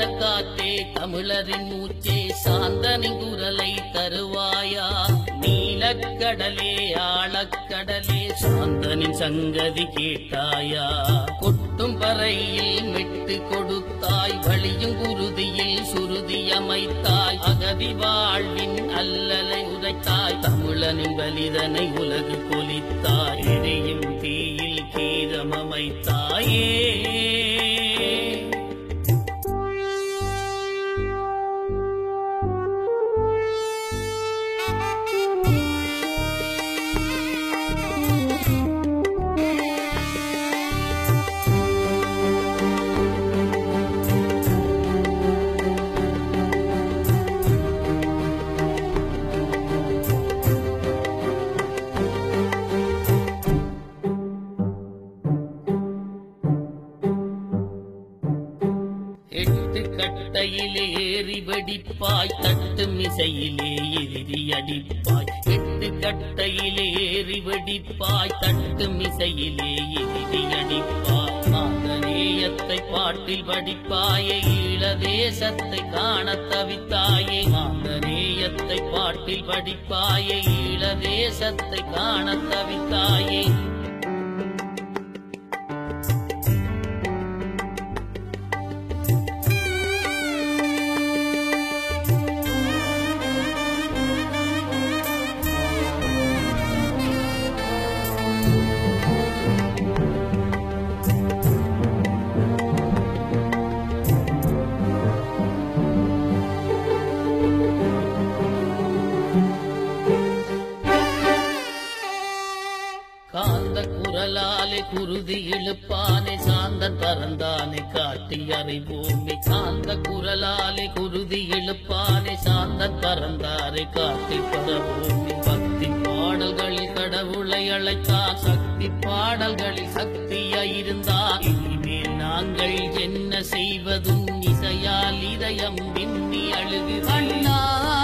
காற்றே தமிழரின் மூச்சே சாந்தனின் குரலை தருவாயா நீலக்கடலே ஆழக்கடலே சாந்தனின் சங்கதி கேட்டாயா கொட்டும் வரையில் மெட்டு கொடுத்தாய் வழியும் குருதியில் சுருதி அமைத்தாய் அகதி வாழ்வின் அல்லலை உரைத்தாய் தமிழனின் வலிதனை உலகு கொலித்தாய் எரியும் தீயில் கீதம் அமைத்தாயே எட்டு கட்டையிலே ஏறி வெடிப்பாய் தட்டு மிசையிலே எதிரி அடிப்பாய் எட்டு கட்டையிலே ஏறி வெடிப்பாய் தட்டு மிசையிலே எதிரி அடிப்பாய் மாந்தரேயத்தை பாட்டில் படிப்பாயே ஈழதேசத்தை காணத் தவித்தாயே மாந்தரேயத்தை பாட்டில் படிப்பாயே ஈழதேசத்தை காணத் தவித்தாயே காந்த குரலாலே குருதி இழுப்பானே சாந்தன் பறந்தானே காட்டி அறிவோமே காந்த குரலாலே குருதி இழுப்பானே சாந்தன் பறந்தாரே காட்டி பரவோமே பக்தி பாடல்களில் கடவுளை அழைத்தான் சக்தி பாடல்களில் சக்தியாயிருந்தான் இனிமேல் நாங்கள் என்ன செய்வதும் இசையால் இதயம் விண்ணி அழுகு அண்ணா